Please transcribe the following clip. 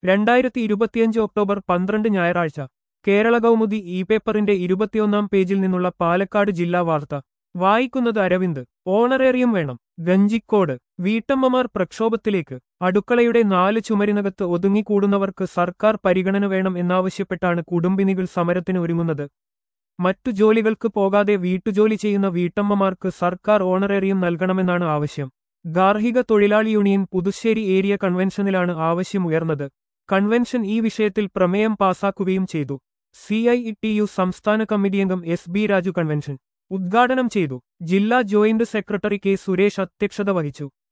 രണ്ടായിരത്തി ഇരുപത്തിയഞ്ച് ഒക്ടോബർ പന്ത്രണ്ട് ഞായറാഴ്ച കേരള കൗമുദി ഇ പേപ്പറിന്റെ ഇരുപത്തിയൊന്നാം പേജിൽ നിന്നുള്ള പാലക്കാട് ജില്ലാ വാർത്ത വായിക്കുന്നത് അരവിന്ദ് ഓണറേറിയം വേണം ഗഞ്ചിക്കോട് വീട്ടമ്മമാർ പ്രക്ഷോഭത്തിലേക്ക് അടുക്കളയുടെ നാല് ചുമരിനകത്ത് ഒതുങ്ങിക്കൂടുന്നവർക്ക് സർക്കാർ പരിഗണന വേണം എന്നാവശ്യപ്പെട്ടാണ് കുടുംബിനികൾ സമരത്തിന് ഒരുങ്ങുന്നത് മറ്റു ജോലികൾക്ക് പോകാതെ വീട്ടുജോലി ചെയ്യുന്ന വീട്ടമ്മമാർക്ക് സർക്കാർ ഓണറേറിയം നൽകണമെന്നാണ് ആവശ്യം ഗാർഹിക തൊഴിലാളി യൂണിയൻ പുതുശ്ശേരി ഏരിയ കൺവെൻഷനിലാണ് ആവശ്യമുയർന്നത് കൺവെൻഷൻ ഈ വിഷയത്തിൽ പ്രമേയം പാസാക്കുകയും ചെയ്തു സി ഐ ടി യു സംസ്ഥാന കമ്മിറ്റി അംഗം എസ് ബി രാജു കൺവെൻഷൻ ഉദ്ഘാടനം ചെയ്തു ജില്ലാ ജോയിന്റ് സെക്രട്ടറി കെ സുരേഷ് അധ്യക്ഷത വഹിച്ചു